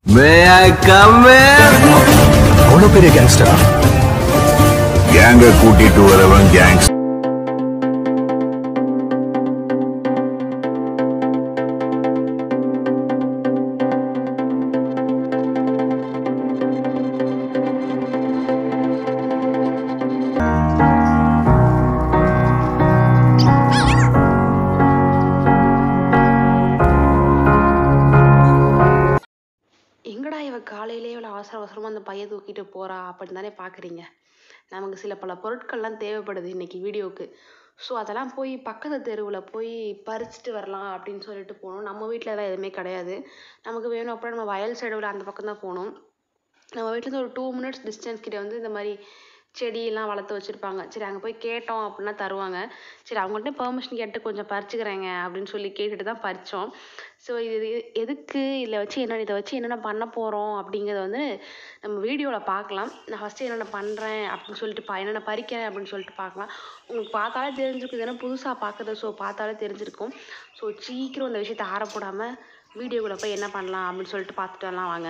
May I come in? அவ்வளோ பெரிய கேங்ஸ்டரா கேங்க கூட்டிட்டு வரவன் கேங்ஸ் எங்கடா இவ காலையிலே இவ்வளோ அவசர அவசரமாக அந்த பைய தூக்கிட்டு போறா அப்படின்னு தானே பார்க்குறீங்க நமக்கு சில பல பொருட்கள்லாம் தேவைப்படுது இன்னைக்கு வீடியோவுக்கு ஸோ அதெல்லாம் போய் பக்கத்து தெருவில் போய் பறிச்சுட்டு வரலாம் அப்படின்னு சொல்லிட்டு போனோம் நம்ம வீட்டில் எல்லாம் எதுவுமே கிடையாது நமக்கு வேணும் அப்படின்னா நம்ம வயல் சைடு அந்த பக்கம் தான் போகணும் நம்ம வீட்டிலேருந்து ஒரு டூ மினிட்ஸ் டிஸ்டன்ஸ் கிட்ட வந்து இந்த மாதிரி செடியெல்லாம் வளர்த்து வச்சுருப்பாங்க சரி அங்கே போய் கேட்டோம் அப்படின்னா தருவாங்க சரி அவங்கள்ட்ட பெர்மிஷன் கேட்டு கொஞ்சம் பறிச்சுக்கிறேங்க அப்படின்னு சொல்லி கேட்டுட்டு தான் பறித்தோம் ஸோ இது இது எதுக்கு இதில் வச்சு என்ன இதை வச்சு என்னென்ன பண்ண போகிறோம் அப்படிங்கிறத வந்து நம்ம வீடியோவில் பார்க்கலாம் நான் ஃபஸ்ட்டு என்னென்ன பண்ணுறேன் அப்படின்னு சொல்லிட்டு பா என்னென்ன பறிக்கிறேன் அப்படின்னு சொல்லிட்டு பார்க்கலாம் உங்களுக்கு பார்த்தாலே தெரிஞ்சிருக்கும் இதெல்லாம் புதுசாக பார்க்குறது ஸோ பார்த்தாலே தெரிஞ்சிருக்கும் ஸோ சீக்கிரம் இந்த விஷயத்தை ஆறப்போடாமல் வீடியோக்குள்ளே போய் என்ன பண்ணலாம் அப்படின்னு சொல்லிட்டு பார்த்துட்டு வரலாம் வாங்க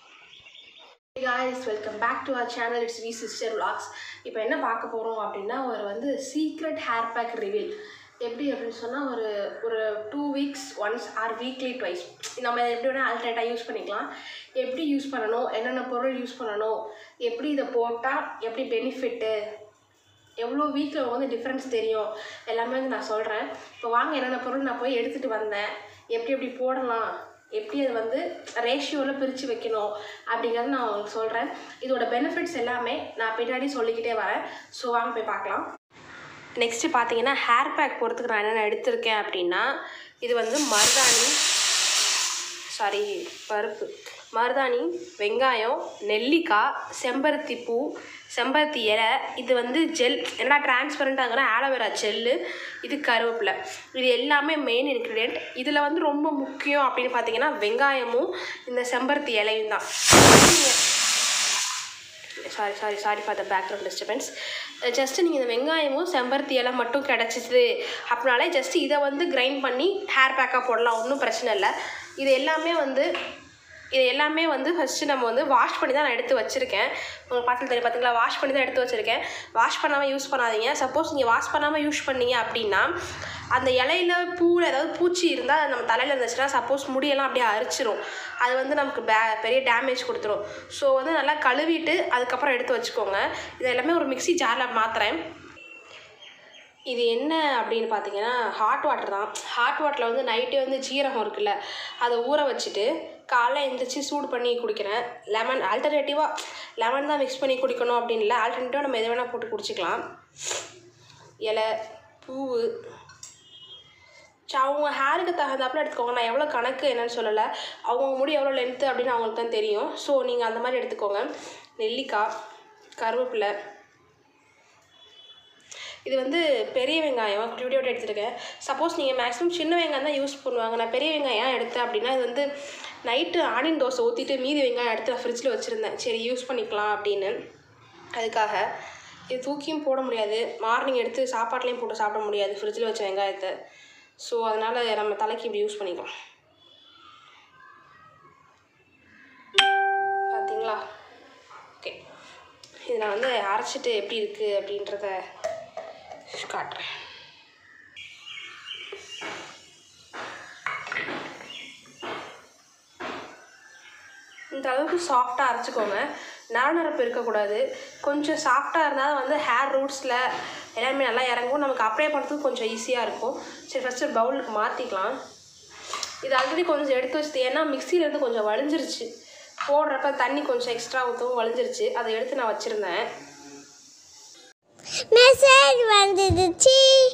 Hey guys welcome back to our channel it's V sister vlogs இப்போ என்ன பார்க்க போகிறோம் அப்படின்னா ஒரு வந்து சீக்ரெட் ஹேர் பேக் ரிவீல் எப்படி அப்படின்னு சொன்னால் ஒரு ஒரு two weeks once or weekly twice நம்ம இதை எப்படி வேணால் ஆல்டர்னேட்டாக யூஸ் பண்ணிக்கலாம் எப்படி யூஸ் பண்ணணும் என்னென்ன பொருள் யூஸ் பண்ணணும் எப்படி இதை போட்டால் எப்படி பெனிஃபிட்டு எவ்வளோ வீக்கில் வந்து டிஃப்ரென்ஸ் தெரியும் எல்லாமே வந்து நான் சொல்கிறேன் இப்போ வாங்க என்னென்ன பொருள் நான் போய் எடுத்துகிட்டு வந்தேன் எப்படி எப்படி போடலாம் எப்படி அது வந்து ரேஷியோவில் பிரித்து வைக்கணும் அப்படிங்கிறத நான் உங்களுக்கு சொல்கிறேன் இதோட பெனிஃபிட்ஸ் எல்லாமே நான் பின்னாடி சொல்லிக்கிட்டே வரேன் ஸோ வாங்க போய் பார்க்கலாம் நெக்ஸ்ட்டு பார்த்தீங்கன்னா ஹேர் பேக் போகிறதுக்கு நான் என்னென்ன எடுத்திருக்கேன் அப்படின்னா இது வந்து மருதாணி சாரி பருப்பு மருதாணி வெங்காயம் நெல்லிக்காய் செம்பருத்தி பூ செம்பருத்தி இலை இது வந்து ஜெல் என்ன டிரான்ஸ்பரண்ட்டாங்கிற ஆலோவேரா ஜெல்லு இது கருவேப்பிலை இது எல்லாமே மெயின் இன்க்ரீடியன்ட் இதில் வந்து ரொம்ப முக்கியம் அப்படின்னு பார்த்தீங்கன்னா வெங்காயமும் இந்த செம்பருத்தி இலையும் தான் sorry sorry sorry for the background disturbance just நீங்கள் இந்த வெங்காயமும் செம்பருத்தி இலை மட்டும் கிடச்சிது அப்படின்னாலே ஜஸ்ட்டு இதை வந்து கிரைண்ட் பண்ணி ஹேர் பேக்காக போடலாம் ஒன்றும் பிரச்சனை இல்லை இது எல்லாமே வந்து இது எல்லாமே வந்து ஃபஸ்ட்டு நம்ம வந்து வாஷ் பண்ணி தான் நான் எடுத்து வச்சுருக்கேன் உங்களுக்கு பார்த்து தெரியும் பார்த்தீங்களா வாஷ் பண்ணி தான் எடுத்து வச்சுருக்கேன் வாஷ் பண்ணாமல் யூஸ் பண்ணாதீங்க சப்போஸ் நீங்கள் வாஷ் பண்ணாமல் யூஸ் பண்ணீங்க அப்படின்னா அந்த இலையில பூவில் ஏதாவது பூச்சி இருந்தால் அது நம்ம தலையில் இருந்துச்சுன்னா சப்போஸ் முடியெல்லாம் அப்படியே அரிச்சிரும் அது வந்து நமக்கு பே பெரிய டேமேஜ் கொடுத்துரும் ஸோ வந்து நல்லா கழுவிட்டு அதுக்கப்புறம் எடுத்து வச்சுக்கோங்க இது எல்லாமே ஒரு மிக்ஸி ஜாரில் மாற்றுறேன் இது என்ன அப்படின்னு பார்த்தீங்கன்னா ஹாட் வாட்டர் தான் ஹாட் வாட்டரில் வந்து நைட்டே வந்து ஜீரகம் இருக்குல்ல அதை ஊற வச்சுட்டு காலைல எழுந்திரிச்சு சூடு பண்ணி குடிக்கிறேன் லெமன் ஆல்டர்னேட்டிவாக லெமன் தான் மிக்ஸ் பண்ணி குடிக்கணும் அப்படின்னு இல்லை ஆல்டர்னேட்டிவாக நம்ம எது வேணால் போட்டு குடிச்சிக்கலாம் இலை பூவு ஸோ அவங்க ஹேருக்கு தகுந்தாப்புல எடுத்துக்கோங்க நான் எவ்வளோ கணக்கு என்னன்னு சொல்லலை அவங்க முடி எவ்வளோ லென்த்து அப்படின்னு அவங்களுக்கு தான் தெரியும் ஸோ நீங்கள் அந்த மாதிரி எடுத்துக்கோங்க நெல்லிக்காய் கருவேப்பிலை இது வந்து பெரிய வெங்காயம் குட்டி குட்டியோட எடுத்துருக்கேன் சப்போஸ் நீங்கள் மேக்ஸிமம் சின்ன வெங்காயம் தான் யூஸ் பண்ணுவாங்க நான் பெரிய வெங்காயம் ஏன் எடுத்தேன் அப்படின்னா இது வந்து நைட்டு ஆனியன் தோசை ஊற்றிட்டு மீதி வெங்காயம் எடுத்து நான் ஃப்ரிட்ஜில் வச்சுருந்தேன் சரி யூஸ் பண்ணிக்கலாம் அப்படின்னு அதுக்காக இது தூக்கியும் போட முடியாது மார்னிங் எடுத்து சாப்பாட்லேயும் போட்டு சாப்பிட முடியாது ஃப்ரிட்ஜில் வச்ச வெங்காயத்தை ஸோ அதனால் நம்ம தலைக்கு இப்படி யூஸ் பண்ணிக்கலாம் பார்த்தீங்களா ஓகே இது நான் வந்து அரைச்சிட்டு எப்படி இருக்குது அப்படின்றத காட்டுறேன் இந்த அளவுக்கு சாஃப்டாக அரைச்சிக்கோங்க நரநரப்பு இருக்கக்கூடாது கொஞ்சம் சாஃப்டாக இருந்தால் வந்து ஹேர் ரூட்ஸில் எல்லாமே நல்லா இறங்கும் நமக்கு அப்ளை பண்ணுறதுக்கு கொஞ்சம் ஈஸியாக இருக்கும் சரி ஃபஸ்ட்டு பவுலுக்கு மாற்றிக்கலாம் இது ஆல்ரெடி கொஞ்சம் எடுத்து வச்சது ஏன்னா மிக்சியிலேருந்து கொஞ்சம் வழிஞ்சிருச்சு போடுறப்ப தண்ணி கொஞ்சம் எக்ஸ்ட்ரா ஊற்றவும் வழிஞ்சிருச்சு அதை எடுத்து நான் வச்சுருந்தேன் மெசேஜ் வந்துடுச்சு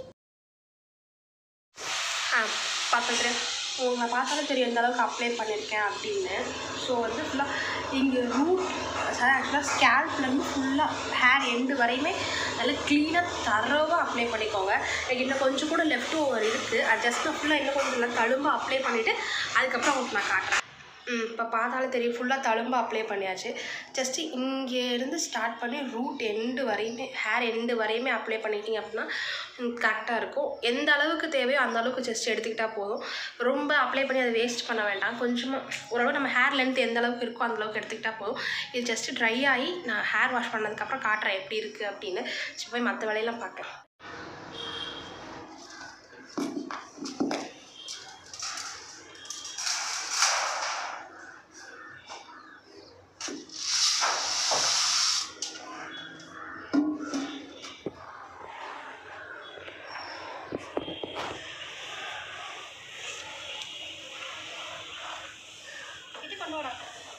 ஆ பார்த்துட்டு உங்களை பார்த்தாலே தெரியும் எந்த அளவுக்கு அப்ளை பண்ணியிருக்கேன் அப்படின்னு ஸோ வந்து ஃபுல்லாக இங்கே ரூட் சார் ஆக்சுவலாக ஸ்கேல்ப்லேருந்து ஃபுல்லாக ஹேர் எண்டு வரையுமே நல்லா க்ளீனாக தரவாக அப்ளை பண்ணிக்கோங்க எனக்கு இன்னும் கொஞ்சம் கூட லெஃப்ட் ஓவர் இருக்குது அது ஜஸ்ட் ஃபுல்லாக இன்னும் கொஞ்சம் நல்லா தழும்ப அப்ளை பண்ணிவிட்டு அதுக்கப்புறம் உங்களுக்கு நான் காட்டுறேன் ம் இப்போ பார்த்தாலே தெரியும் ஃபுல்லாக தழும்பு அப்ளை பண்ணியாச்சு ஜஸ்ட்டு இங்கேருந்து ஸ்டார்ட் பண்ணி ரூட் எண்டு வரையுமே ஹேர் எண்டு வரையுமே அப்ளை பண்ணிட்டீங்க அப்படின்னா கரெக்டாக இருக்கும் எந்த அளவுக்கு தேவையோ அந்த அளவுக்கு ஜஸ்ட் எடுத்துக்கிட்டால் போதும் ரொம்ப அப்ளை பண்ணி அதை வேஸ்ட் பண்ண வேண்டாம் கொஞ்சமாக ஓரளவு நம்ம ஹேர் லென்த் எந்த அளவுக்கு இருக்கோ அந்த அளவுக்கு எடுத்துக்கிட்டால் போதும் இது ஜஸ்ட் ட்ரை ஆகி நான் ஹேர் வாஷ் பண்ணதுக்கப்புறம் காட்டுறேன் எப்படி இருக்குது அப்படின்னு சரி போய் மற்ற வேலையெல்லாம் பார்க்கலாம் இது கொண்டு வரேன்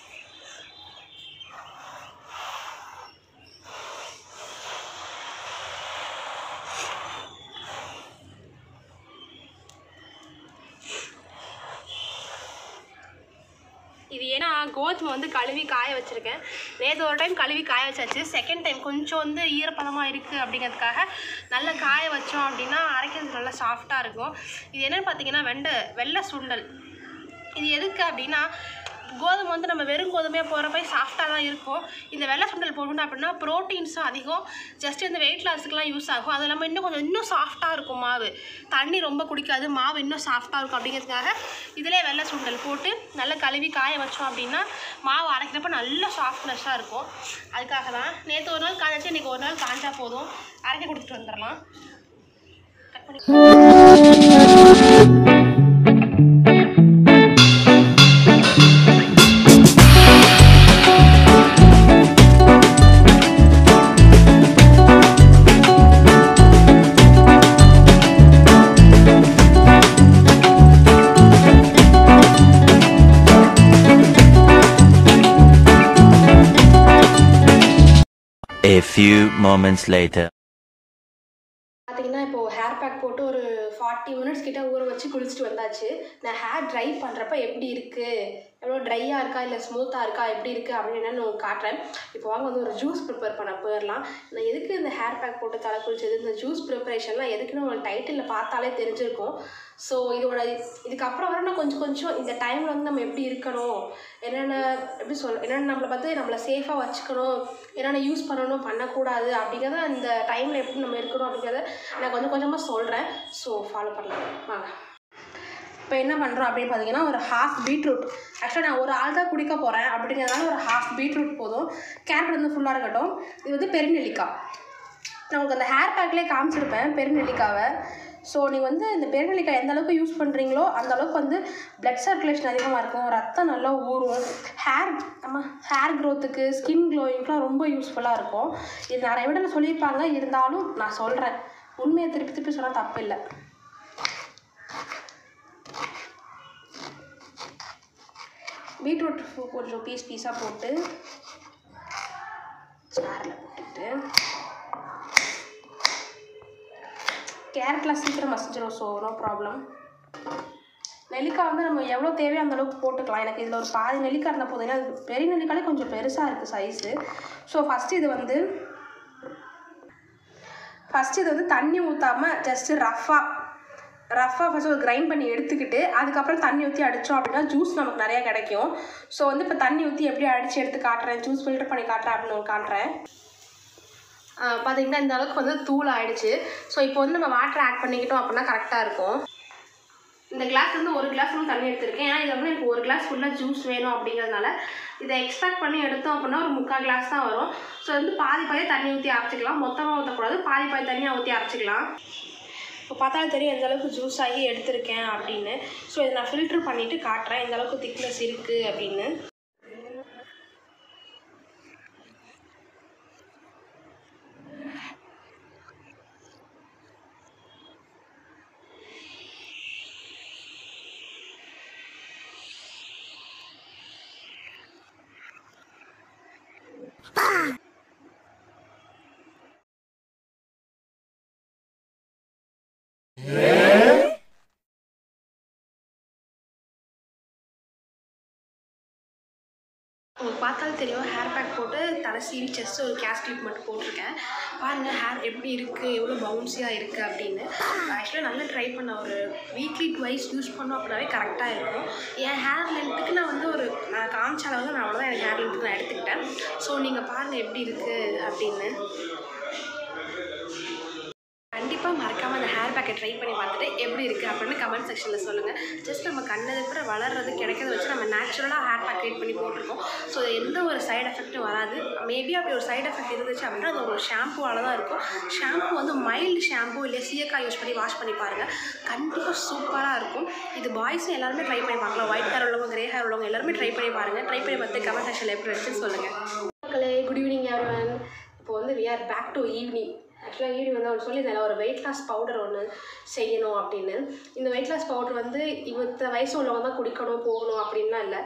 இது ஏன்னா கோதுமை வந்து கழுவி காய வச்சுருக்கேன் நேற்று ஒரு டைம் கழுவி காய வச்சாச்சு செகண்ட் டைம் கொஞ்சம் வந்து ஈரப்பதமாக இருக்குது அப்படிங்கிறதுக்காக நல்லா காய வச்சோம் அப்படின்னா அரைக்கிறது நல்லா சாஃப்டாக இருக்கும் இது என்னென்னு பார்த்தீங்கன்னா வெண்டை வெள்ளை சுண்டல் இது எதுக்கு அப்படின்னா கோதுமை வந்து நம்ம வெறும் கோதுமையாக போகிறப்ப சாஃப்டாக தான் இருக்கும் இந்த வெள்ளை சுண்டல் போடணும் அப்படின்னா ப்ரோட்டீன்ஸும் அதிகம் ஜஸ்ட் இந்த வெயிட் லாஸுக்குலாம் யூஸ் ஆகும் அது இல்லாமல் இன்னும் கொஞ்சம் இன்னும் சாஃப்டாக இருக்கும் மாவு தண்ணி ரொம்ப குடிக்காது மாவு இன்னும் சாஃப்டாக இருக்கும் அப்படிங்கிறதுக்காக இதிலே வெள்ளை சுண்டல் போட்டு நல்லா கழுவி காய வச்சோம் அப்படின்னா மாவு அரைக்கிறப்ப நல்ல சாஃப்ட்னஸ்ஸாக இருக்கும் அதுக்காக தான் நேற்று ஒரு நாள் காய்ச்சி இன்றைக்கி ஒரு நாள் காய்ச்சா போதும் அரைக்க கொடுத்துட்டு வந்துடலாம் கட் பண்ணி A few moments later. பார்த்தீங்கன்னா இப்போது ஹேர் பேக் போட்டு ஒரு ஃபார்ட்டி மினிட்ஸ் கிட்ட ஊற வச்சு குளிச்சுட்டு வந்தாச்சு நான் ஹேர் ட்ரை பண்ணுறப்ப எப்படி இருக்குது எவ்வளோ ட்ரையாக இருக்கா இல்லை ஸ்மூத்தாக இருக்கா எப்படி இருக்குது அப்படின்னு நான் உங்களுக்கு காட்டுறேன் இப்போ வாங்க வந்து ஒரு ஜூஸ் ப்ரிப்பேர் பண்ண போயிடலாம் நான் எதுக்கு இந்த ஹேர் பேக் போட்டு தலை குளிச்சது இந்த ஜூஸ் ப்ரிப்பரேஷன்லாம் எதுக்குன்னு உங்களுக்கு டைட்டிலில் பார்த்தாலே தெரிஞ்சிருக்கும் ஸோ இதோட இதுக்கப்புறம் வர நான் கொஞ்சம் கொஞ்சம் இந்த டைமில் வந்து நம்ம எப்படி இருக்கணும் என்னென்ன எப்படி சொல் என்னென்ன நம்மளை பார்த்து நம்மளை சேஃபாக வச்சுக்கணும் என்னென்ன யூஸ் பண்ணணும் பண்ணக்கூடாது அப்படிங்கிறத அந்த டைமில் எப்படி நம்ம இருக்கணும் அப்படிங்கிறத நான் கொஞ்சம் கொஞ்சமாக சொல்கிறேன் ஸோ ஃபாலோ பண்ணலாம் வாங்க இப்போ என்ன பண்ணுறோம் அப்படின்னு பார்த்தீங்கன்னா ஒரு ஹாஃப் பீட்ரூட் ஆக்சுவலாக நான் ஒரு ஆள் தான் குடிக்க போகிறேன் அப்படிங்கிறதுனால ஒரு ஹாஃப் பீட்ரூட் போதும் கேரட் வந்து ஃபுல்லாக இருக்கட்டும் இது வந்து பெருநெல்லிக்காய் நான் உங்களுக்கு அந்த ஹேர் பேக்லேயே காமிச்சிருப்பேன் பெருநெல்லிக்காவை ஸோ நீங்கள் வந்து இந்த பெருநெல்லிக்காய் எந்த அளவுக்கு யூஸ் பண்ணுறீங்களோ அந்த அளவுக்கு வந்து பிளட் சர்க்குலேஷன் அதிகமாக இருக்கும் ரத்தம் நல்லா ஊறும் ஹேர் நம்ம ஹேர் க்ரோத்துக்கு ஸ்கின் க்ளோயிங்க்குலாம் ரொம்ப யூஸ்ஃபுல்லாக இருக்கும் இது நிறைய விட சொல்லியிருப்பாங்க இருந்தாலும் நான் சொல்கிறேன் உண்மையை திருப்பி திருப்பி சொன்னால் தப்பு இல்லை பீட்ரூட் கொஞ்சம் பீஸ் பீஸாக போட்டு சாரில் போட்டுட்டு கேரட்லாம் சீக்கிரம் மசிஞ்சிடும் ஸோ நோ ப்ராப்ளம் நெல்லிக்காய் வந்து நம்ம எவ்வளோ தேவையோ அந்த அளவுக்கு போட்டுக்கலாம் எனக்கு இதில் ஒரு பாதி நெல்லிக்காய் இருந்தால் போதும் ஏன்னா இது பெரிய நெல்லிக்காயே கொஞ்சம் பெருசாக இருக்குது சைஸு ஸோ ஃபஸ்ட்டு இது வந்து ஃபஸ்ட்டு இது வந்து தண்ணி ஊற்றாமல் ஜஸ்ட்டு ரஃப்பாக ரஃப்பாக ஃபஸ்ட்டு ஒரு கிரைண்ட் பண்ணி எடுத்துக்கிட்டு அதுக்கப்புறம் தண்ணி ஊற்றி அடித்தோம் அப்படின்னா ஜூஸ் நமக்கு நிறையா கிடைக்கும் ஸோ வந்து இப்போ தண்ணி ஊற்றி எப்படி அடித்து எடுத்து காட்டுறேன் ஜூஸ் ஃபில்டர் பண்ணி காட்டுறேன் அப்படின்னு உங்களுக்கு காட்டுறேன் பார்த்தீங்கன்னா இந்த அளவுக்கு வந்து தூள் ஆயிடுச்சு ஸோ இப்போ வந்து நம்ம வாட்டர் ஆட் பண்ணிக்கிட்டோம் அப்படின்னா கரெக்டாக இருக்கும் இந்த கிளாஸ் வந்து ஒரு கிளாஸ் வந்து தண்ணி எடுத்திருக்கேன் ஏன்னா இது வந்து எனக்கு ஒரு கிளாஸ் ஃபுல்லாக ஜூஸ் வேணும் அப்படிங்கிறதுனால இதை எக்ஸ்ட்ராக்ட் பண்ணி எடுத்தோம் அப்படின்னா ஒரு முக்கால் கிளாஸ் தான் வரும் ஸோ வந்து பாதி பாதி தண்ணி ஊற்றி அரைச்சிக்கலாம் மொத்தமாக ஊற்றக்கூடாது பாதி பாதி தண்ணியாக ஊற்றி அரைச்சிக்கலாம் இப்போ பார்த்தாலும் தெரியும் எந்த அளவுக்கு ஜூஸ் ஆகி எடுத்திருக்கேன் அப்படின்னு ஸோ இதை நான் ஃபில்ட்ரு பண்ணிவிட்டு காட்டுறேன் எந்த அளவுக்கு திக்னஸ் இருக்குது அப்படின்னு உங்களுக்கு பார்த்தாலும் தெரியும் ஹேர் பேக் போட்டு தலை சீவி செஸ்ட் ஒரு கேஸ் கிளிப் மட்டும் போட்டிருக்கேன் பாருங்கள் ஹேர் எப்படி இருக்குது எவ்வளோ பவுன்ஸியாக இருக்குது அப்படின்னு ஆக்சுவலாக நல்லா ட்ரை பண்ண ஒரு வீக்லி ட்வைஸ் யூஸ் பண்ணோம் அப்படின்னாவே கரெக்டாக இருக்கும் என் ஹேர் லென்த்துக்கு நான் வந்து ஒரு நான் காமிச்ச அளவு தான் நான் அவ்வளோதான் எனக்கு ஹேர் லென்த்துக்கு நான் எடுத்துக்கிட்டேன் ஸோ நீங்கள் பாருங்கள் எப்படி இருக்குது அப்படின்னு கண்டிப்பாக மறக்காமல் அந்த ஹேர் பேக்கை ட்ரை பண்ணி பார்த்துட்டு எப்படி இருக்குது அப்படின்னு கமெண்ட் செக்ஷனில் சொல்லுங்கள் ஜஸ்ட் நம்ம கண்ணது கூட வளர்றது கிடைக்கிறத வச்சு நம்ம நேச்சுரலாக ஹேர் பேக் க்ரியேட் பண்ணி போட்டிருக்கோம் ஸோ எந்த ஒரு சைடு எஃபெக்ட்டும் வராது மேபி அப்படி ஒரு சைடு எஃபெக்ட் இருந்துச்சு அப்படின்னா அது ஒரு ஷாம்புவால் தான் இருக்கும் ஷாம்பு வந்து மைல்டு ஷாம்பு இல்லை சீயக்காய் யூஸ் பண்ணி வாஷ் பண்ணி பாருங்கள் கண்டிப்பாக சூப்பராக இருக்கும் இது பாய்ஸும் எல்லாருமே ட்ரை பண்ணி பார்க்கலாம் ஒயிட் ஹேர் உள்ளவங்க கிரே ஹேர் உள்ளவங்க எல்லாருமே ட்ரை பண்ணி பாருங்கள் ட்ரை பண்ணி பார்த்து கமெண்ட் செக்ஷனில் எப்படி இருந்துச்சுன்னு சொல்லுங்கள் மக்களே குட் ஈவினிங் எவ்ரிவன் இப்போ வந்து we are back to evening ஆக்சுவலாக ஈவினிங் வந்து அவர் சொல்லியிருந்தால ஒரு வெயிட் லாஸ் பவுடர் ஒன்று செய்யணும் அப்படின்னு இந்த வெயிட் லாஸ் பவுடர் வந்து இவத்த வயசு உள்ளவங்க தான் குடிக்கணும் போகணும் அப்படின்லாம் இல்லை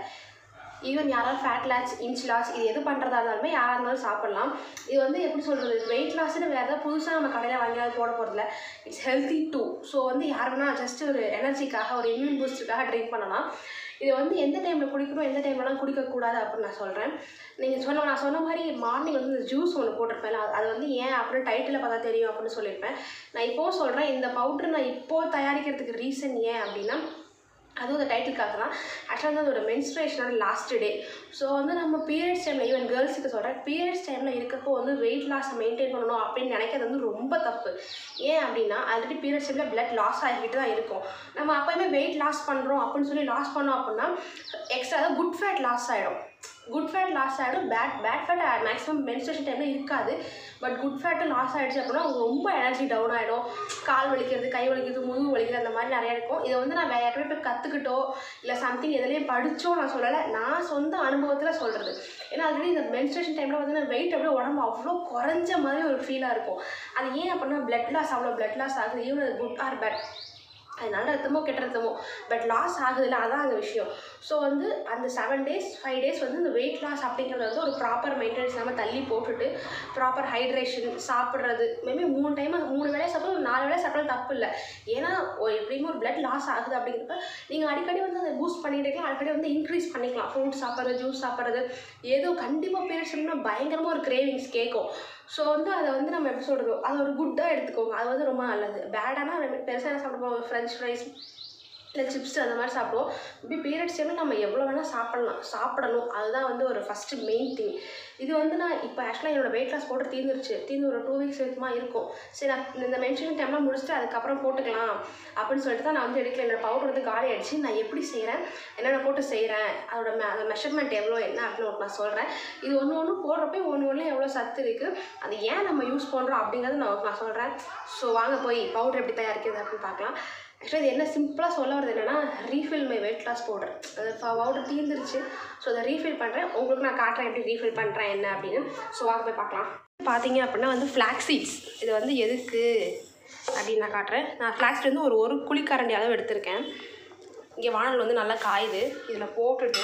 ஈவன் யாராவது ஃபேட் லாஸ் இன்ச் லாஸ் இது எது பண்ணுறதா இருந்தாலுமே யாராக இருந்தாலும் சாப்பிட்லாம் இது வந்து எப்படி சொல்கிறது வெயிட் லாஸ்னு வேறு ஏதாவது புதுசாக நம்ம கடையில் வாங்கி அதை போட போகிறதில்ல இட்ஸ் ஹெல்த்தி டூ ஸோ வந்து யார் வேணால் ஜஸ்ட் ஒரு எனர்ஜிக்காக ஒரு இம்யூன் பூஸ்டுக்காக ட்ரிங்க் பண்ணலாம் இது வந்து எந்த டைமில் குடிக்கணும் எந்த டைம்லலாம் குடிக்கக்கூடாது அப்படின்னு நான் சொல்கிறேன் நீங்கள் சொன்ன நான் சொன்ன மாதிரி மார்னிங் வந்து இந்த ஜூஸ் ஒன்று போட்டிருப்பேன் அது அது வந்து ஏன் அப்படின்னு டைட்டில் பார்த்தா தெரியும் அப்படின்னு சொல்லியிருப்பேன் நான் இப்போவும் சொல்கிறேன் இந்த பவுட்ரு நான் இப்போது தயாரிக்கிறதுக்கு ரீசன் ஏன் அப்படின்னா அதுவும் அந்த டைட்டிலுக்காக தான் ஆக்சுவலாக வந்து அதோட மென்ஸ்ட்ரேஷனோட லாஸ்ட் டே ஸோ வந்து நம்ம பீரியட்ஸ் டைமில் ஈவன் கேர்ள்ஸுக்கு சொல்கிறேன் பீரியட்ஸ் டைமில் இருக்கப்போ வந்து வெயிட் லாஸை மெயின்டைன் பண்ணணும் அப்படின்னு நினைக்கிறது வந்து ரொம்ப தப்பு ஏன் அப்படின்னா ஆல்ரெடி பீரியட்ஸ் டைமில் பிளட் லாஸ் ஆகிக்கிட்டு தான் இருக்கும் நம்ம அப்போயுமே வெயிட் லாஸ் பண்ணுறோம் அப்படின்னு சொல்லி லாஸ் பண்ணோம் அப்படின்னா எக்ஸ்ட்ரா குட் ஃபேட் லாஸ் ஆகிடும் குட் ஃபேட் லாஸ் ஆகிடும் bad bad fat maximum menstruation டைமில் இருக்காது பட் குட் ஃபேட்டு லாஸ் ஆகிடுச்சு அப்படின்னா உங்களுக்கு ரொம்ப எனர்ஜி டவுன் ஆகிடும் கால் வலிக்கிறது கை வலிக்கிறது முதுகு வலிக்கிறது அந்த மாதிரி நிறையா இருக்கும் இதை வந்து நான் வேறு யாருமே போய் கற்றுக்கிட்டோ இல்லை சம்திங் எதுலேயும் படித்தோ நான் சொல்லலை நான் சொந்த அனுபவத்தில் சொல்கிறது ஏன்னா ஆல்ரெடி இந்த மென்ஸ்ட்ரேஷன் டைமில் வந்து வெயிட் அப்படியே உடம்பு அவ்வளோ குறைஞ்ச மாதிரி ஒரு ஃபீலாக இருக்கும் அது ஏன் அப்படின்னா பிளட் லாஸ் அவ்வளோ பிளட் லாஸ் ஆகுது ஈவன் அது குட் ஆர் பேட் அது நல்ல ரத்தமோ கெட்ட ரத்தமோ பட் லாஸ் ஆகுதுல்ல அதான் அந்த விஷயம் ஸோ வந்து அந்த செவன் டேஸ் ஃபைவ் டேஸ் வந்து இந்த வெயிட் லாஸ் அப்படிங்கிறது வந்து ஒரு ப்ராப்பர் மெயின்டெனன்ஸ் நம்ம தள்ளி போட்டுட்டு ப்ராப்பர் ஹைட்ரேஷன் சாப்பிட்றது மேபி மூணு டைம் மூணு வேலையை சாப்பிட ஒரு நாலு வேலையை சாப்பிட்றது தப்பு இல்லை ஏன்னா ஒரு எப்படியுமே ஒரு பிளட் லாஸ் ஆகுது அப்படிங்கிறப்ப நீங்கள் அடிக்கடி வந்து அதை பூஸ்ட் பண்ணிட்டு இருக்கலாம் அடிக்கடி வந்து இன்க்ரீஸ் பண்ணிக்கலாம் ஃப்ரூட் சாப்பிட்றது ஜூஸ் சாப்பிட்றது ஏதோ கண்டிப்பாக பீரியட்ஸ்னா பயங்கரமாக ஒரு கிரேவிங்ஸ் கேட்கும் ஸோ வந்து அதை வந்து நம்ம எப்படி சொல்கிறது அதை ஒரு குட்டாக எடுத்துக்கோங்க அது வந்து ரொம்ப நல்லது பேடானா பெருசாக என்ன சாப்பிடுவோம் ஃப்ரெஞ்ச் ஃப்ரைஸ் இல்லை சிப்ஸ் அந்த மாதிரி சாப்பிடுவோம் இப்படி பீரியட்ஸ் டைமில் நம்ம எவ்வளோ வேணால் சாப்பிட்லாம் சாப்பிடணும் அதுதான் வந்து ஒரு ஃபஸ்ட்டு மெயின் திங் இது வந்து நான் இப்போ ஆக்சுவலாக என்னோட வெயிட் லாஸ் போட்டு தீர்ந்துருச்சு தீர்ந்து ஒரு டூ வீக்ஸ் வரைக்குமா இருக்கும் சரி நான் இந்த மென்ஷனிங் டைம்லாம் முடிச்சுட்டு அதுக்கப்புறம் போட்டுக்கலாம் அப்படின்னு சொல்லிட்டு தான் நான் வந்து எடுக்கல என்னோட பவுடர் வந்து காலி ஆயிடுச்சு நான் எப்படி செய்கிறேன் என்னென்ன போட்டு செய்கிறேன் அதோட மெ அதோட மெஷர்மெண்ட் எவ்வளோ என்ன அப்படின்னு உங்களுக்கு நான் சொல்கிறேன் இது ஒன்று ஒன்று போடுறப்ப ஒன்று ஒன்று எவ்வளோ சத்து இருக்குது அது ஏன் நம்ம யூஸ் பண்ணுறோம் அப்படிங்கிறது நான் நான் சொல்கிறேன் ஸோ வாங்க போய் பவுடர் எப்படி தயாரிக்கிறது அப்படின்னு பார்க்கலாம் ஆக்சுவலாக இது என்ன சிம்பிளாக சொல்ல வரது என்னென்னா refill my weight loss powder அது பவுடர் தீர்ந்துருச்சு ஸோ அதை ரீஃபில் பண்ணுறேன் உங்களுக்கு நான் காட்டுறேன் எப்படி ரீஃபில் பண்ணுறேன் என்ன அப்படின்னு ஸோ வாங்க போய் பார்க்கலாம் பார்த்தீங்க அப்படின்னா வந்து ஃப்ளாக் சீட்ஸ் இது வந்து எதுக்கு அப்படின்னு நான் காட்டுறேன் நான் ஃப்ளாக் வந்து ஒரு ஒரு குழிக்கரண்டி அளவு எடுத்திருக்கேன் இங்கே வானல் வந்து நல்லா காயுது இதில் போட்டுட்டு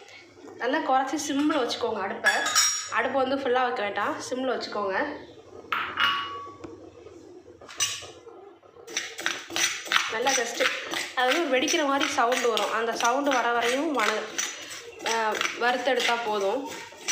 நல்லா குறைச்சி சிம்மில் வச்சுக்கோங்க அடுப்பை அடுப்பை வந்து ஃபுல்லாக வைக்க வேண்டாம் சிம்மில் வச்சுக்கோங்க நல்லா ஜஸ்ட்டு அது வந்து ஒரு வெடிக்கிற மாதிரி சவுண்டு வரும் அந்த சவுண்டு வர வரையும் வன ஆஹ் வறுத்தெடுத்தா போதும்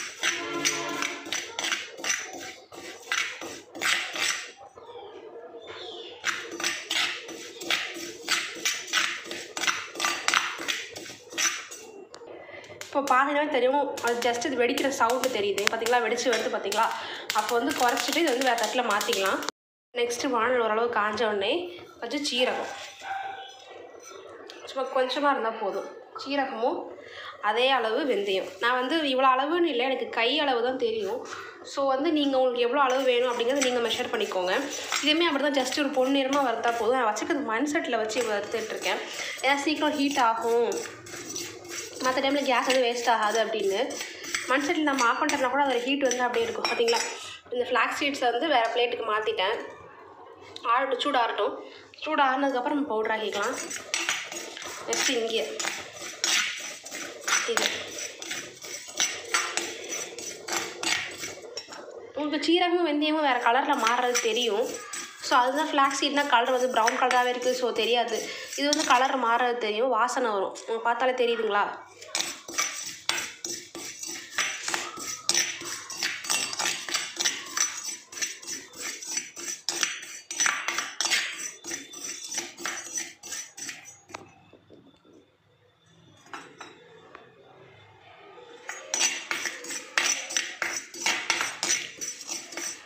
இப்போ பார்த்தீங்கன்னா தெரியும் அது ஜஸ்ட் இது வெடிக்கிற சவுண்டு தெரியுது பார்த்தீங்களா வெடிச்சு வருது பார்த்தீங்களா அப்போ வந்து குறைச்சிட்டு இது வந்து வேறு தட்டில் மாற்றிக்கலாம் நெக்ஸ்ட்டு வானல் ஓரளவு காஞ்ச உடனே கொஞ்சம் சீரகம் சும்மா கொஞ்சமாக இருந்தால் போதும் சீரகமும் அதே அளவு வெந்தயம் நான் வந்து இவ்வளோ அளவுன்னு இல்லை எனக்கு கை அளவு தான் தெரியும் ஸோ வந்து நீங்கள் உங்களுக்கு எவ்வளோ அளவு வேணும் அப்படிங்கிறத நீங்கள் மெஷர் பண்ணிக்கோங்க இதுவுமே அப்படி தான் ஜஸ்ட் ஒரு பொன்னிறமாக வறுத்தா போதும் நான் வச்சுக்கிறது மண் செட்டில் வச்சு வறுத்துட்ருக்கேன் ஏன்னா சீக்கிரம் ஹீட் ஆகும் மற்ற டைமில் கேஸ் வந்து வேஸ்ட் ஆகாது அப்படின்னு மண் செட்டில் நம்ம ஆஃப் பண்ணிட்டோம்னா கூட அதோட ஹீட் வந்து அப்படியே இருக்கும் பார்த்தீங்களா இந்த ஃப்ளாக் சீட்ஸை வந்து வேறு பிளேட்டுக்கு மாற்றிட்டேன் ஆறட்டும் சூடாகட்டும் சூடு ஆறுனதுக்கப்புறம் நம்ம பவுடர் ஆக்கிக்கலாம் நெக்ஸ்ட் இங்கே இது உங்களுக்கு சீரகமும் வெந்தயமும் வேறு கலரில் மாறுறது தெரியும் ஸோ அதுதான் ஃப்ளாக் சீட்னா கலர் வந்து ப்ரௌன் கலராகவே இருக்குது ஸோ தெரியாது இது வந்து கலர் மாறுறது தெரியும் வாசனை வரும் உங்களுக்கு பார்த்தாலே தெரியுதுங்களா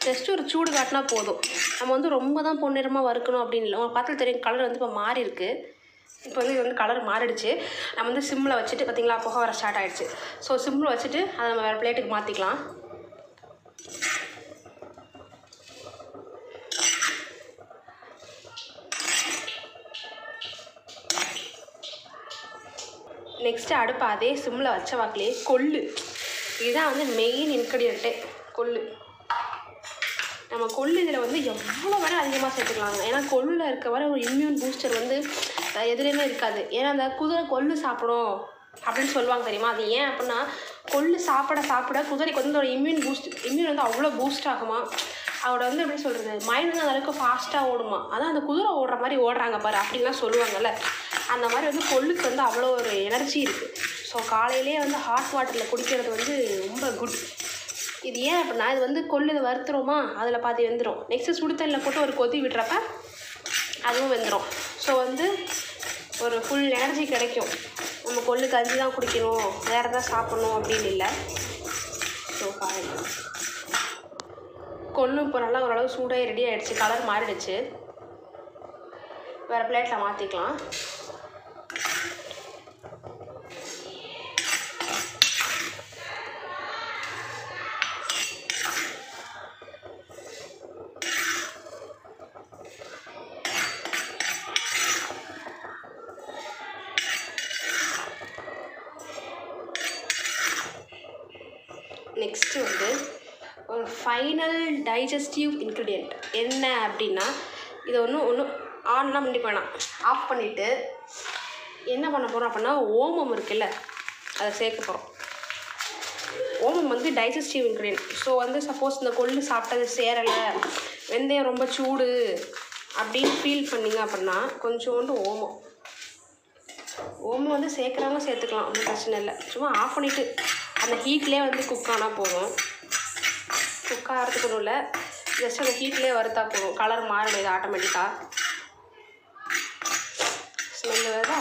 ஜஸ்ட் ஒரு சூடு காட்டினா போதும் நம்ம வந்து ரொம்ப தான் பொன்னிறமாக வறுக்கணும் அப்படின்னு இல்லை உங்களுக்கு பார்த்தாலும் தெரியும் கலர் வந்து இப்போ மாறி இருக்கு இப்போ வந்து இது வந்து கலர் மாறிடுச்சு நம்ம வந்து சிம்மில் வச்சுட்டு பார்த்தீங்களா புகை வர ஸ்டார்ட் ஆயிடுச்சு ஸோ சிம்மில் வச்சுட்டு அதை நம்ம வேறு பிளேட்டுக்கு மாற்றிக்கலாம் நெக்ஸ்ட்டு அடுப்பு அதே சிம்மில் வச்ச வாக்கிலே கொள்ளு இதுதான் வந்து மெயின் இன்க்ரீடியண்ட்டே கொள்ளு நம்ம கொள்ளு இதில் வந்து எவ்வளோ வேணால் அதிகமாக சேர்த்துக்கலாங்க ஏன்னா கொள்ளில் இருக்க வர ஒரு இம்யூன் பூஸ்டர் வந்து அஹ், எதுலேயுமே இருக்காது ஏன்னா அந்த குதிரை கொள்ளு சாப்பிடும் அப்படின்னு சொல்லுவாங்க தெரியுமா அது ஏன் அப்படின்னா கொள்ளு சாப்பிட சாப்பிட குதிரைக்கு வந்து ஒரு இம்யூன் பூஸ்ட் இம்யூன் வந்து அவ்வளோ பூஸ்ட் ஆகுமா அவரோட வந்து எப்படி சொல்கிறது மைண்ட் வந்து அந்த அளவுக்கு ஃபாஸ்ட்டாக ஓடுமா அதான் அந்த குதிரை ஓடுற மாதிரி ஓடுறாங்க பாரு அப்படின்லாம் சொல்லுவாங்கல்ல அந்த மாதிரி வந்து கொள்ளுக்கு வந்து அவ்வளோ ஒரு எனர்ஜி இருக்குது ஸோ காலையிலேயே வந்து ஹாட் வாட்டரில் குடிக்கிறது வந்து ரொம்ப குட் இது ஏன் அப்படின்னா இது வந்து கொள்ளு இதை வறுத்துறோமா அதில் பாதி வெந்துடும் நெக்ஸ்ட்டு சுடு தண்ணியில் போட்டு ஒரு கொதி விடுறப்ப அதுவும் வெந்துடும் ஸோ வந்து ஒரு ஃபுல் எனர்ஜி கிடைக்கும் நம்ம கொள்ளு கஞ்சி தான் குடிக்கணும் வேறு எதாவது சாப்பிட்ணும் அப்படின்னு இல்லை ஸோ பாருங்க கொள்ளு இப்போ நல்லா ஓரளவு சூடாகி ரெடி ஆகிடுச்சு கலர் மாறிடுச்சு வேறு பிளேட்டில் மாற்றிக்கலாம் நெக்ஸ்ட்டு வந்து ஒரு ஃபைனல் டைஜஸ்டிவ் இன்க்ரீடியண்ட் என்ன அப்படின்னா இதை ஒன்றும் ஒன்றும் ஆன்லாம் பண்ணிக்க வேணாம் ஆஃப் பண்ணிவிட்டு என்ன பண்ண போகிறோம் அப்படின்னா ஓமம் இருக்குல்ல அதை சேர்க்க போகிறோம் ஓமம் வந்து டைஜஸ்டிவ் இன்க்ரீடியன்ட் ஸோ வந்து சப்போஸ் இந்த கொள்ளு சாப்பிட்டது சேரலை வெந்தயம் ரொம்ப சூடு அப்படின்னு ஃபீல் பண்ணீங்க அப்படின்னா கொஞ்சோண்டு ஓமம் ஓமம் வந்து சேர்க்குறவங்க சேர்த்துக்கலாம் ஒன்றும் பிரச்சனை இல்லை சும்மா ஆஃப் பண்ணிவிட்டு அந்த ஹீட்லேயே வந்து குக் ஆனால் போதும் குக் ஆகிறதுக்கு ஒன்றும் இல்லை ஜஸ்ட் அந்த ஹீட்லேயே வறுத்தா போதும் கலர் மாறிடும் இது ஆட்டோமேட்டிக்காக ஸ்மெல் வருதா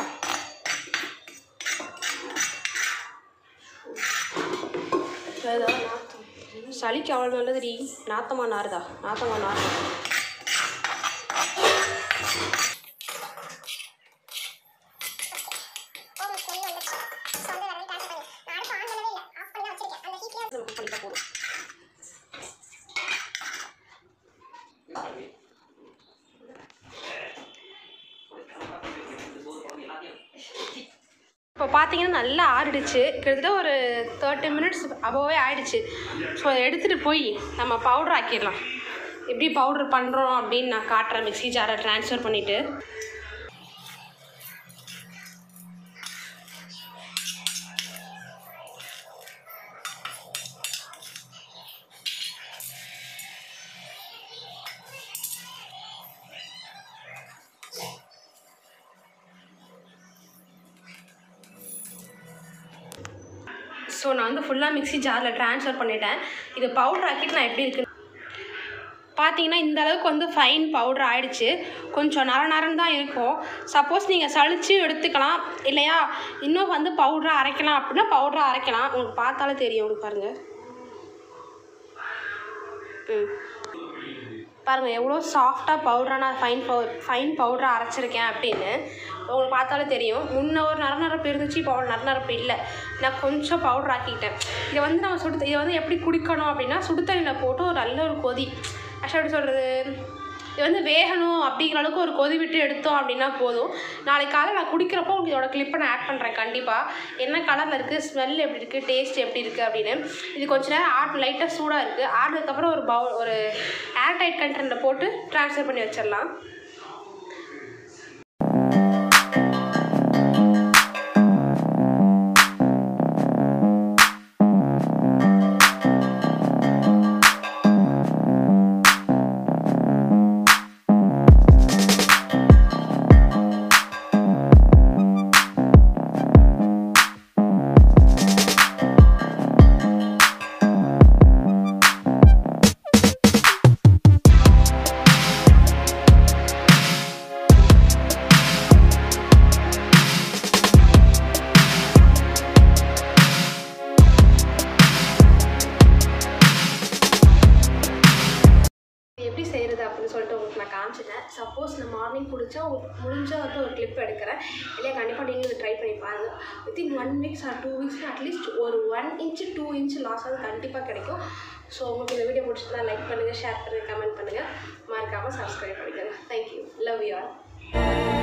வருதா நாத்தம் சளிக்கு அவ்வளோ நல்லதுடி நாத்தமா நாறுதா நாத்தமா நாறுதா நம்ம குக் பண்ணிட்டா போதும் இப்போ பார்த்தீங்கன்னா நல்லா ஆறிடுச்சு கிட்டத்தட்ட ஒரு தேர்ட்டி மினிட்ஸ் அபோவே ஆயிடுச்சு ஸோ அதை எடுத்துகிட்டு போய் நம்ம பவுடர் ஆக்கிடலாம் எப்படி பவுடர் பண்ணுறோம் அப்படின்னு நான் காட்டுறேன் மிக்ஸி ஜாரை ட்ரான்ஸ்ஃபர் பண்ணிவிட்டு ஸோ நான் வந்து ஃபுல்லாக மிக்ஸி ஜாரில் ட்ரான்ஸ்ஃபர் பண்ணிட்டேன் இது பவுடர் ஆக்கிட்டு நான் எப்படி இருக்குன்னு பார்த்தீங்கன்னா இந்த அளவுக்கு வந்து ஃபைன் பவுடர் ஆயிடுச்சு கொஞ்சம் நர நரன்னு தான் இருக்கும் சப்போஸ் நீங்கள் சளிச்சு எடுத்துக்கலாம் இல்லையா இன்னும் வந்து பவுடராக அரைக்கலாம் அப்படின்னா பவுடராக அரைக்கலாம் உங்களுக்கு பார்த்தாலே தெரியும் உங்களுக்கு பாருங்கள் ம் பாருங்கள் எவ்வளோ சாஃப்டாக பவுடராக நான் ஃபைன் பவு ஃபைன் பவுடராக அரைச்சிருக்கேன் அப்படின்னு உங்களுக்கு பார்த்தாலே தெரியும் முன்ன ஒரு நரநரப்பு இருந்துச்சு இப்போ அவ்வளோ நரநரப்பு இல்லை நான் கொஞ்சம் பவுடர் ஆக்கிக்கிட்டேன் இதை வந்து நம்ம சுடு இதை வந்து எப்படி குடிக்கணும் அப்படின்னா சுடு தண்ணியில் போட்டு ஒரு நல்ல ஒரு கொதி ஆக்சுவலாக எப்படி சொல்கிறது இது வந்து வேகணும் அப்படிங்கிற அளவுக்கு ஒரு கொதி விட்டு எடுத்தோம் அப்படின்னா போதும் நாளைக்கு காலை நான் குடிக்கிறப்போ உங்களுக்கு இதோட கிளிப்பை நான் ஆட் பண்ணுறேன் கண்டிப்பாக என்ன கலரில் இருக்குது ஸ்மெல் எப்படி இருக்குது டேஸ்ட் எப்படி இருக்குது அப்படின்னு இது கொஞ்ச நேரம் ஆட் லைட்டாக சூடாக இருக்குது ஆடினதுக்கப்புறம் ஒரு பவுல் ஒரு ஏர்டைட் கண்டெய்னரில் போட்டு ட்ரான்ஸ்ஃபர் பண்ணி வச்சிடலாம் முடிச்சா உங்களுக்கு முடிஞ்சா வந்து ஒரு கிளிப் எடுக்கிறேன் இல்லையா கண்டிப்பாக நீங்களும் ட்ரை பண்ணி பாருங்கள் within one weeks or two weeks atleast ஒரு one inch two inch loss ஆகுது கண்டிப்பாக கிடைக்கும் ஸோ உங்களுக்கு இந்த வீடியோ பிடிச்சிருந்தா லைக் பண்ணுங்கள் ஷேர் பண்ணுங்கள் கமெண்ட் பண்ணுங்கள் மறக்காமல் சப்ஸ்கிரைப் பண்ணிக்கோங்க தேங்க்யூ லவ் யூ ஆல்